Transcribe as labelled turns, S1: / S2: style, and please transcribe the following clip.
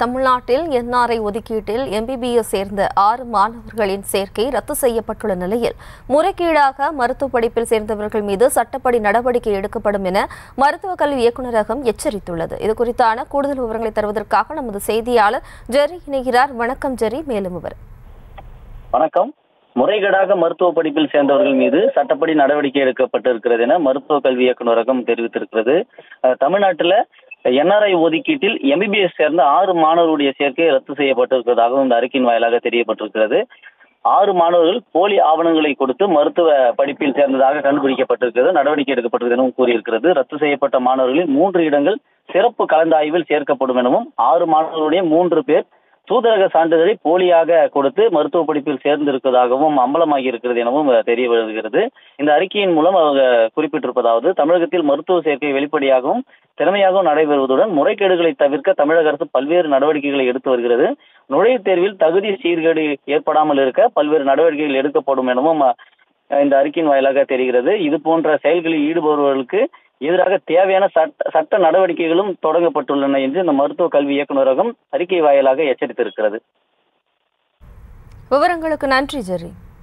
S1: தமிழ்நாட்டில் என்ஆர்ஐ ஒதுக்கீட்டில் எம்பிபிஎஸ் சேர்ந்த ஆறு மாணவர்களின் சேர்க்கை ரத்து செய்யப்பட்டுள்ள நிலையில் முறைகேடாக மருத்துவ படிப்பில் சேர்ந்தவர்கள் மீது சட்டப்படி நடவடிக்கை எடுக்கப்படும் என மருத்துவக் கல்வி இயக்குநரகம் எச்சரித்துள்ளது இது குறித்தான கூடுதல் விவரங்களை தருவதற்காக நமது செய்தியாளர் ஜெரி இணைகிறார் வணக்கம் ஜெரி மேலும் விவரம்
S2: வணக்கம் முறைகேடாக மருத்துவ படிப்பில் சேர்ந்தவர்கள் மீது சட்டப்படி நடவடிக்கை எடுக்கப்பட்டிருக்கிறது என மருத்துவ கல்வி இயக்குநரகம் தெரிவித்திருக்கிறது அஹ், தமிழ்நாட்டுல என்ஆர்ஐ ஒதுக்கீட்டில் எம்பிபிஎஸ் சேர்ந்த ஆறு மாணவருடைய சேர்க்கை ரத்து செய்யப்பட்டிருக்கிறதாகவும் இந்த அறிக்கையின் வாயிலாக தெரியப்பட்டிருக்கிறது ஆறு மாணவர்கள் போலி ஆவணங்களை கொடுத்து மருத்துவ படிப்பில் சேர்ந்ததாக கண்டுபிடிக்கப்பட்டிருக்கிறது நடவடிக்கை எடுக்கப்பட்டிருக்கிறது எனவும் கூறியிருக்கிறது ரத்து செய்யப்பட்ட மாணவர்களில் மூன்று இடங்கள் சிறப்பு கலந்தாய்வில் சேர்க்கப்படும் எனவும் ஆறு மாணவர்களுடைய மூன்று பேர் தூதரக சான்றிதழை போலியாக கொடுத்து மருத்துவ படிப்பில் சேர்ந்திருப்பதாகவும் அம்பலமாகி இருக்கிறது எனவும் அஹ், தெரிய வருகிறது இந்த அறிக்கையின் மூலம் அவங்க குறிப்பிட்டிருப்பதாவது தமிழகத்தில் மருத்துவ சேர்க்கை வெளிப்படையாகவும் திறமையாகவும் நடைபெறுவதுடன் முறைகேடுகளை தவிர்க்க தமிழக அரசு பல்வேறு நடவடிக்கைகளை எடுத்து வருகிறது நுழைவுத் தேர்வில் தகுதி சீர்கேடு ஏற்படாமல் இருக்க பல்வேறு நடவடிக்கைகள் எடுக்கப்படும் எனவும் அஹ், இந்த அறிக்கையின் வாயிலாக தெரிகிறது இது போன்ற செயல்களில் ஈடுபடுபவர்களுக்கு எதிராக தேவையான சட்ட சட்ட நடவடிக்கைகளும் தொடங்கப்பட்டுள்ளன என்று இந்த மருத்துவ கல்வி இயக்குநரகம் அறிக்கை வாயிலாக எச்சரித்திருக்கிறது
S1: விவரங்களுக்கு நன்றி ஜெரி